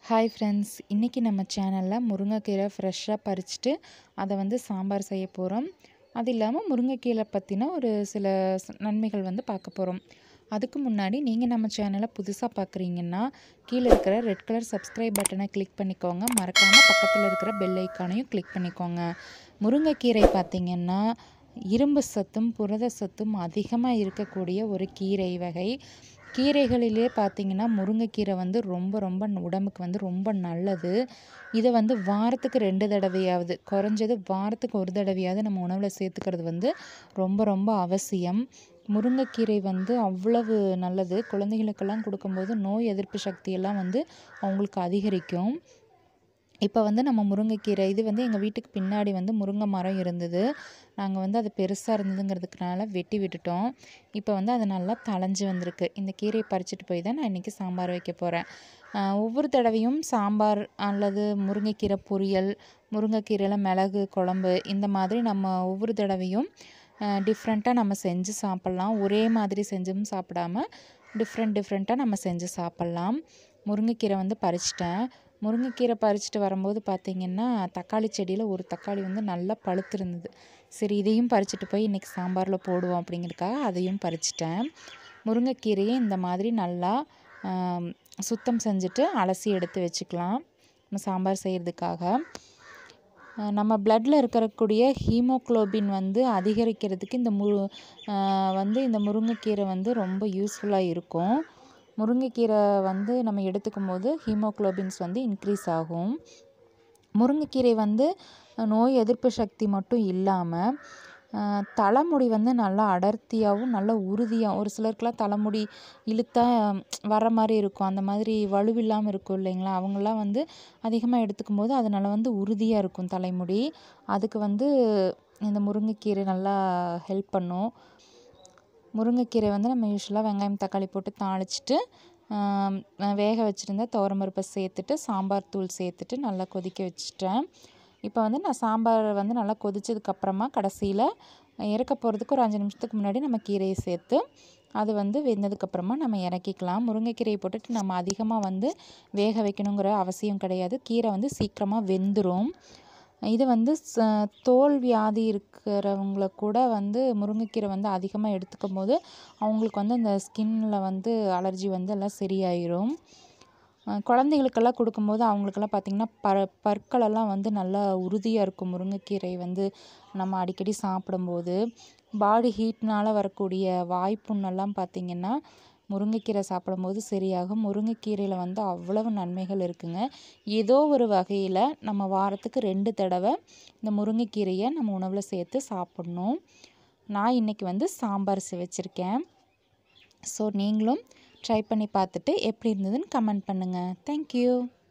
hi friends இன்றைக்கி நம்ம சேனலில் முருங்கைக்கீரை ஃப்ரெஷ்ஷாக பறிச்சுட்டு அதை வந்து சாம்பார் செய்ய போகிறோம் அது இல்லாமல் முருங்கைக்கீரை பற்றின ஒரு சில ஸ்- நன்மைகள் வந்து பார்க்க போகிறோம் அதுக்கு முன்னாடி நீங்கள் நம்ம சேனலை புதுசாக பார்க்குறீங்கன்னா கீழே இருக்கிற ரெட் கலர் சப்ஸ்கிரைப் பட்டனை கிளிக் பண்ணிக்கோங்க மறக்காமல் பக்கத்தில் இருக்கிற பெல் ஐக்கானையும் கிளிக் பண்ணிக்கோங்க முருங்கைக்கீரை பார்த்திங்கன்னா இரும்பு சத்தும் புரத சத்தும் அதிகமாக இருக்கக்கூடிய ஒரு கீரை வகை கீரைகளிலே பார்த்தீங்கன்னா முருங்கைக்கீரை வந்து ரொம்ப ரொம்ப ந- உடம்புக்கு வந்து ரொம்ப நல்லது இதை வந்து வாரத்துக்கு ரெண்டு தடவையாவது குறைஞ்சது வாரத்துக்கு ஒரு தடவையாவது நம்ம உணவில் சேர்த்துக்கிறது வந்து ரொம்ப ரொம்ப அவசியம் முருங்கைக்கீரை வந்து அவ்வளவு நல்லது குழந்தைகளுக்கெல்லாம் கொடுக்கும்போது நோய் எதிர்ப்பு சக்தியெல்லாம் வந்து அவங்களுக்கு அதிகரிக்கும் இப்போ வந்து நம்ம முருங்கைக்கீரை இது வந்து எங்கள் வீட்டுக்கு பின்னாடி வந்து முருங்கை மரம் இருந்தது நாங்கள் வந்து அது பெருசாக இருந்ததுங்கிறதுக்குனால வெட்டி விட்டுட்டோம் இப்போ வந்து அது நல்லா தளைஞ்சு வந்திருக்கு இந்த கீரையை பறிச்சுட்டு போய் தான் நான் இன்றைக்கி சாம்பார் வைக்க போகிறேன் ஒவ்வொரு தடவையும் சாம்பார் அல்லது முருங்கைக்கீரை பொரியல் முருங்கைக்கீரையில் மிளகு குழம்பு இந்த மாதிரி நம்ம ஒவ்வொரு தடவையும் டிஃப்ரெண்ட்டாக நம்ம செஞ்சு சாப்பிட்லாம் ஒரே மாதிரி செஞ்சும் சாப்பிடாம டிஃப்ரெண்ட் டிஃப்ரெண்ட்டாக நம்ம செஞ்சு சாப்பிட்லாம் முருங்கைக்கீரை வந்து பறிச்சிட்டேன் முருங்கைக்கீரை பறிச்சுட்டு வரும்போது பார்த்திங்கன்னா தக்காளி செடியில் ஒரு தக்காளி வந்து நல்லா பழுத்திருந்தது சரி இதையும் பறிச்சுட்டு போய் இன்றைக்கி சாம்பாரில் போடுவோம் அப்படிங்கிறதுக்காக அதையும் பறிச்சிட்டேன் முருங்கைக்கீரையை இந்த மாதிரி நல்லா ஆம், சுத்தம் செஞ்சுட்டு அலசி எடுத்து வச்சுக்கலாம் நம்ம சாம்பார் செய்கிறதுக்காக அஹ் நம்ம பிளட்டில் இருக்கக்கூடிய ஹீமோகுளோபின் வந்து அதிகரிக்கிறதுக்கு இந்த முரு அஹ் வந்து இந்த முருங்கைக்கீரை வந்து ரொம்ப யூஸ்ஃபுல்லாக இருக்கும் முருங்கைக்கீரை வந்து நம்ம எடுத்துக்கும் போது ஹீமோகுளோபின்ஸ் வந்து இன்க்ரீஸ் ஆகும் முருங்கைக்கீரை வந்து நோய் எதிர்ப்பு சக்தி மட்டும் இல்லாமல் தலைமுடி வந்து நல்லா அடர்த்தியாகவும் நல்லா உறுதியாக ஒரு சிலருக்குலாம் தலைமுடி இழுத்தா வர மாதிரி இருக்கும் அந்த மாதிரி வலுவில்லாமல் இருக்கும் இல்லைங்களா அவங்களாம் வந்து அதிகமாக எடுத்துக்கும் போது அதனால வந்து உறுதியாக இருக்கும் தலைமுடி அதுக்கு வந்து இந்த முருங்கைக்கீரை நல்லா ஹெல்ப் பண்ணும் முருங்கைக்கீரை வந்து நம்ம யூஸ்வலாக வெங்காயம் தக்காளி போட்டு தாளிச்சிட்டு ஆம், வேக வச்சுருந்த துவரம்பருப்பை சேர்த்துட்டு சாம்பார் தூள் சேர்த்துட்டு நல்லா கொதிக்க வச்சுட்டேன் இப்போ வந்து நான் சாம்பார் வந்து நல்லா கொதிச்சதுக்கப்புறமா கடைசியில் இறக்க போகிறதுக்கு ஒரு அஞ்சு நிமிஷத்துக்கு முன்னாடி நம்ம கீரையை சேர்த்து அது வந்து வெந்ததுக்கப்புறமா நம்ம இறக்கிக்கலாம் முருங்கைக்கீரையை போட்டுட்டு நம்ம அதிகமாக வந்து வேக வைக்கணுங்கிற அவசியம் கிடையாது கீரை வந்து சீக்கிரமாக வெந்துடும் இது வந்து ச- தோல் வியாதி இருக்கிறவங்கள கூட வந்து முருங்கைக்கீரை வந்து அதிகமாக எடுத்துக்கும் போது அவங்களுக்கு வந்து அந்த ஸ்கின்ல வந்து அலர்ஜி வந்து எல்லாம் சரியாயிரும் அஹ் குழந்தைகளுக்கெல்லாம் கொடுக்கும்போது அவங்களுக்கெல்லாம் பார்த்திங்கன்னா ப பற்களெல்லாம் வந்து நல்லா உறுதியாக இருக்கும் முருங்கைக்கீரை வந்து நம்ம அடிக்கடி சாப்பிடும்போது பாடி ஹீட்னால் வரக்கூடிய வாய்ப்புண்ணெல்லாம் பார்த்திங்கன்னா முருங்கைக்கீரை சாப்பிடும்போது சரியாகும் முருங்கைக்கீரையில் வந்து அவ்வளவு நன்மைகள் இருக்குங்க ஏதோ ஒரு வகையில் நம்ம வாரத்துக்கு ரெண்டு தடவை இந்த முருங்கைக்கீரையை நம்ம உணவில் சேர்த்து சாப்பிட்ணும் நான் இன்றைக்கி வந்து சாம்பார் செ- வச்சுருக்கேன் ஸோ நீங்களும் ட்ரை பண்ணி பார்த்துட்டு எப்படி இருந்ததுன்னு கமெண்ட் பண்ணுங்கள் தேங்க்யூ